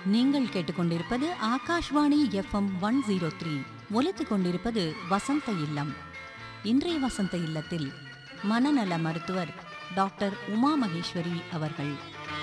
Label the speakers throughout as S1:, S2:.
S1: நீங்கள் கேட்டுக்கொண்டிருப்பது Akashvani FM one zero three ஒலித்துக் கொண்டிருப்பது வசந்த இல்லம் இன்றைய வசந்த இல்லத்தில் மனநல மருத்துவர் டாக்டர் உமா மகேஸ்வரி அவர்கள்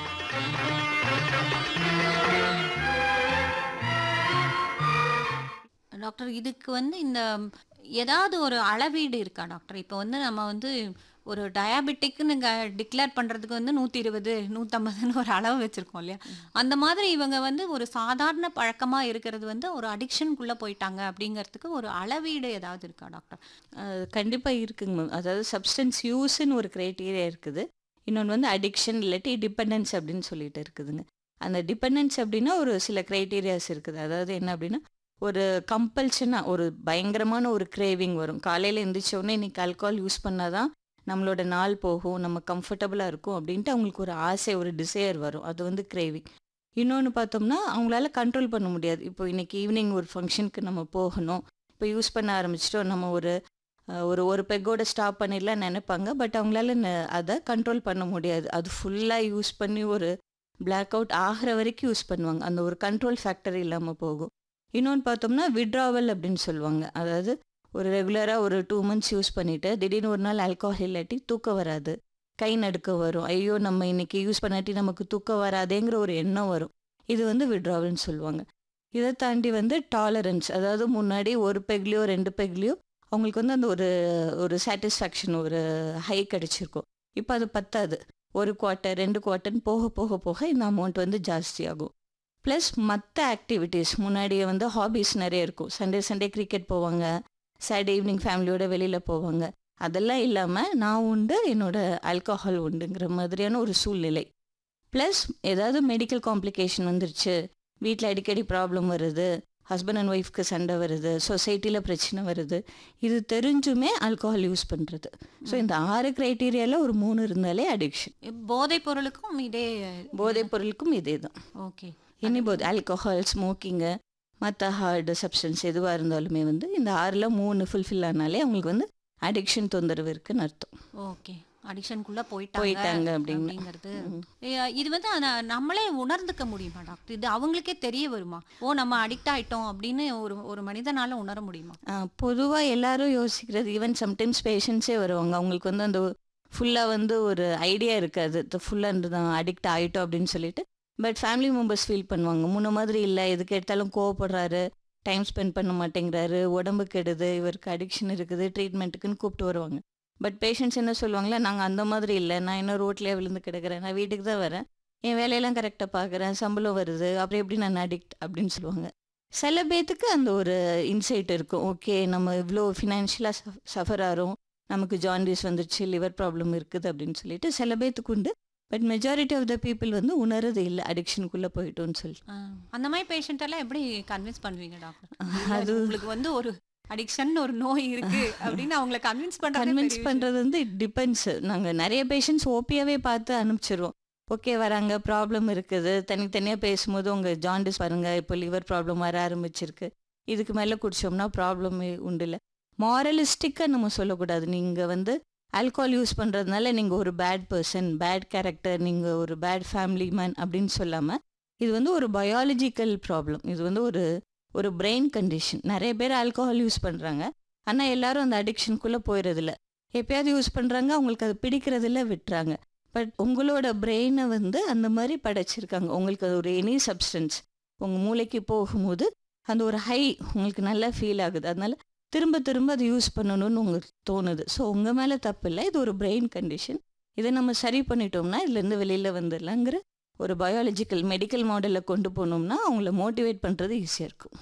S1: டாக்டர் இதுக்கு வந்து இந்த ஏதாவது ஒரு அளவீடு இருக்கா டாக்டர் இப்போ வந்து நம்ம வந்து ஒரு டயாபெட்டிக்னு டிக்ளேர் பண்ணுறதுக்கு வந்து நூற்றி இருபது நூற்றம்பதுன்னு ஒரு அளவு வச்சுருக்கோம் இல்லையா அந்த மாதிரி இவங்க வந்து ஒரு சாதாரண பழக்கமாக இருக்கிறது வந்து ஒரு அடிக்ஷனுக்குள்ளே போயிட்டாங்க அப்படிங்கிறதுக்கு ஒரு அளவீடு ஏதாவது இருக்கா டாக்டர்
S2: அது கண்டிப்பாக இருக்குங்க மேம் அதாவது சப்ஸ்டன்ஸ் யூஸ்ன்னு ஒரு க்ரைட்டீரியா இருக்குது இன்னொன்று வந்து அடிக்ஷன் இல்லாட்டி டிபெண்டன்ஸ் அப்படின்னு சொல்லிட்டு இருக்குதுங்க அந்த டிபெண்டன்ஸ் அப்படின்னா ஒரு சில க்ரைட்டீரியாஸ் இருக்குது அதாவது என்ன அப்படின்னா ஒரு கம்பல்ஷனாக ஒரு பயங்கரமான ஒரு கிரேவிங் வரும் காலையில் எந்திரிச்ச உடனே இன்னைக்கு ஆல்கஹால் யூஸ் பண்ணாதான் நம்மளோட நாள் போகும் நம்ம கம்ஃபர்டபுளாக இருக்கும் அப்படின்ட்டு அவங்களுக்கு ஒரு ஆசை ஒரு டிசையர் வரும் அது வந்து கிரேவிங் இன்னொன்று பார்த்தோம்னா அவங்களால கண்ட்ரோல் பண்ண முடியாது இப்போ இன்னைக்கு ஈவினிங் ஒரு ஃபங்க்ஷனுக்கு நம்ம போகணும் இப்போ யூஸ் பண்ண ஆரம்பிச்சிட்டோம் நம்ம ஒரு அஹ், ஒரு ஒரு பெக்கோட ஸ்டாப் பண்ணிடலாம் நினைப்பாங்க பட் அவங்களால ந- அதை கண்ட்ரோல் பண்ண முடியாது அது ஃபுல்லாக யூஸ் பண்ணி ஒரு பிளாக் அவுட் ஆகிற வரைக்கும் யூஸ் பண்ணுவாங்க அந்த ஒரு கண்ட்ரோல் ஃபேக்டர் இல்லாமல் போகும் இன்னொன்று பார்த்தோம்னா விட்ராவல் அப்படின்னு சொல்லுவாங்க அதாவது ஒரு ரெகுலராக ஒரு டூ மந்த்ஸ் யூஸ் பண்ணிவிட்டு திடீர்னு ஒரு நாள் ஆல்கஹால் இல்லாட்டி தூக்கம் வராது கை நடுக்க வரும் ஐயோ நம்ம இன்னைக்கு யூஸ் பண்ணாட்டி நமக்கு தூக்கம் வராதேங்கிற ஒரு எண்ணம் வரும் இது வந்து விட்ராவல்னு சொல்லுவாங்க இதை தாண்டி வந்து டாலரன்ஸ் அதாவது முன்னாடி ஒரு பெக்லேயோ ரெண்டு பெக்லேயோ அவங்களுக்கு வந்து அந்த ஒரு ஒரு சாட்டிஸ்ஃபேக்ஷன் ஒரு ஹை கிடைச்சிருக்கும் இப்போ அது பத்தாது ஒரு குவார்ட்டர் ரெண்டு குவார்ட்டர்னு போக போக போக இந்த அமௌண்ட் வந்து ஜாஸ்தி ஆகும் ப்ளஸ் மற்ற ஆக்டிவிட்டீஸ் முன்னாடியே வந்து ஹாபீஸ் நிறைய இருக்கும் சண்டே சண்டே கிரிக்கெட் போவாங்க சாட்டர்டே ஈவினிங் ஃபேமிலியோட வெளியில் போவாங்க அதெல்லாம் இல்லாமல் நான் உண்டு என்னோட ஆல்கஹால் உண்டுங்கிற மாதிரியான ஒரு சூழ்நிலை ப்ளஸ் ஏதாவது மெடிக்கல் காம்ப்ளிகேஷன் வந்துருச்சு வீட்டில் அடிக்கடி ப்ராப்ளம் வருது ஹஸ்பண்ட் அண்ட் ஒய்ஃப்க்கு சண்டை வருது சொசைட்டியில் பிரச்சனை வருது இது தெரிஞ்சுமே ஆல்கஹால் யூஸ் பண்ணுறது ஸோ இந்த ஆறு க்ரைட்டீரியாவில் ஒரு மூணு இருந்தாலே அடிக்ஷன்
S1: போதைப் பொருளுக்கும் இதே
S2: போதைப் பொருளுக்கும் இதே தான்
S1: ஓகே
S2: இனி போது ஆல்கஹால் ஸ்மோக்கிங்கு மற்ற ஹார்டு சப்ஸ்டன்ஸ் எதுவாக இருந்தாலுமே வந்து இந்த ஆறில் மூணு ஃபுல்ஃபில் ஆனாலே அவங்களுக்கு வந்து அடிக்ஷன் தொந்தரவு இருக்குன்னு அர்த்தம்
S1: ஓகே அடிக்ஷனுக்குள்ள போயிட்டாங்க
S2: போயிட்டாங்க அப்படின்னு
S1: அப்படிங்கிறது ஏ, இது வந்து அத- நம்மளே உணர்ந்துக்க முடியுமா டாக்டர் இது அவங்களுக்கே தெரிய வருமா ஓ நம்ம அடிக்ட் ஆயிட்டோம் அப்படின்னு ஒரு ஒரு மனிதனால உணர முடியுமா
S2: பொதுவாக எல்லாரும் யோசிக்கிறது ஈவன் சம்டைம்ஸ் பேஷண்ட்ஸே வருவாங்க அவங்களுக்கு வந்து அந்த ஃபுல்லாக வந்து ஒரு ஐடியா இருக்காது ஃபுல்லாக தான் அடிக்ட் ஆகிட்டோம் அப்படின்னு சொல்லிட்டு பட் ஃபேமிலி மெம்பர்ஸ் ஃபீல் பண்ணுவாங்க முன்ன மாதிரி இல்லை எதுக்கு எடுத்தாலும் கோவப்படுறாரு டைம் ஸ்பெண்ட் பண்ண மாட்டேங்கிறாரு உடம்பு கெடுது இவருக்கு அடிக்ஷன் இருக்குது ட்ரீட்மெண்ட்டுக்குன்னு கூப்பிட்டு வருவாங்க பட் பேஷண்ட்ஸ் என்ன சொல்லுவாங்களே நாங்கள் அந்த மாதிரி இல்லை நான் இன்னும் ரோட்லேயே விழுந்து கிடக்கிறேன் நான் வீட்டுக்கு தான் வரேன் என் வேலையெல்லாம் கரெக்டாக பார்க்குறேன் சம்பளம் வருது அப்புறம் எப்படி நான் அடிக்ட் அப்படின்னு சொல்லுவாங்க சில பேத்துக்கு அந்த ஒரு இன்சைட் இருக்கும் ஓகே நம்ம இவ்வளோ ஃபினான்ஷியலாக சஃபர் ஆகிறோம் நமக்கு ஜாண்டிஸ் வந்துருச்சு லிவர் ப்ராப்ளம் இருக்குது அப்படின்னு சொல்லிட்டு சில பேத்துக்கு உண்டு but majority of the people வந்து உணரது இல்லை அடிக்ஷனுக்குள்ளே போயிட்டோன்னு சொல்லி
S1: ஆ, அந்த மாதிரி பேஷண்ட் எல்லாம் எப்படி கன்வின்ஸ் பண்ணுவீங்க டாக்டர்
S2: அது-
S1: அது உங்களுக்கு வந்து ஒரு அடிக்ஷன் ஒரு நோய் இருக்கு அப்படின்னு அவங்கள கன்வின்ஸ் பண்றது
S2: கன்வின்ஸ் பண்ணுறது வந்து இட் டிபெண்ட்ஸ் நாங்கள் நிறைய பேஷண்ட்ஸ் ஓபியாவே பார்த்து அனுப்பிச்சிருவோம் ஓகே வராங்க ப்ராப்ளம் இருக்குது தனித்தனியாக பேசும்போது உங்கள் ஜாண்டிஸ் பாருங்க இப்போ லிவர் ப்ராப்ளம் வர ஆரம்பிச்சிருக்கு இதுக்கு மேலே குடிச்சோம்னா ப்ராப்ளமே உண்டு இல்லை மாரலிஸ்டிக்காக நம்ம சொல்லக்கூடாது நீங்கள் வந்து ஆல்கஹால் யூஸ் பண்ணுறதுனால நீங்கள் ஒரு பேட் பர்சன் பேட் கேரக்டர் நீங்கள் ஒரு பேட் ஃபேமிலி மேன் அப்படின்னு சொல்லாமல் இது வந்து ஒரு பயாலஜிக்கல் ப்ராப்ளம் இது வந்து ஒரு ஒரு பிரெயின் கண்டிஷன் நிறைய பேர் ஆல்கஹால் யூஸ் பண்ணுறாங்க ஆனால் எல்லாரும் அந்த அடிக்ஷனுக்குள்ளே போயிடுறதில்ல எப்பயாவது யூஸ் பண்ணுறாங்க அவங்களுக்கு அது பிடிக்கிறதில்ல விட்டுறாங்க பட் உங்களோட பிரெயினை வந்து அந்த மாதிரி படைச்சிருக்காங்க உங்களுக்கு அது ஒரு எனி சப்ஸ்டன்ஸ் உங்கள் மூளைக்கு போகும்போது அந்த ஒரு ஹை உங்களுக்கு நல்லா ஃபீல் ஆகுது அதனால திரும்ப திரும்ப அதை யூஸ் பண்ணணும்னு உங்களுக்கு தோணுது ஸோ உங்கள் மேலே தப்பு இல்லை இது ஒரு பிரெயின் கண்டிஷன் இதை நம்ம சரி பண்ணிட்டோம்னா இதுலேருந்து வெளியில் வந்துடலாங்கிற ஒரு பயாலஜிக்கல் மெடிக்கல் மாடலில் கொண்டு போனோம்னா அவங்கள மோட்டிவேட் பண்ணுறது ஈஸியாக இருக்கும்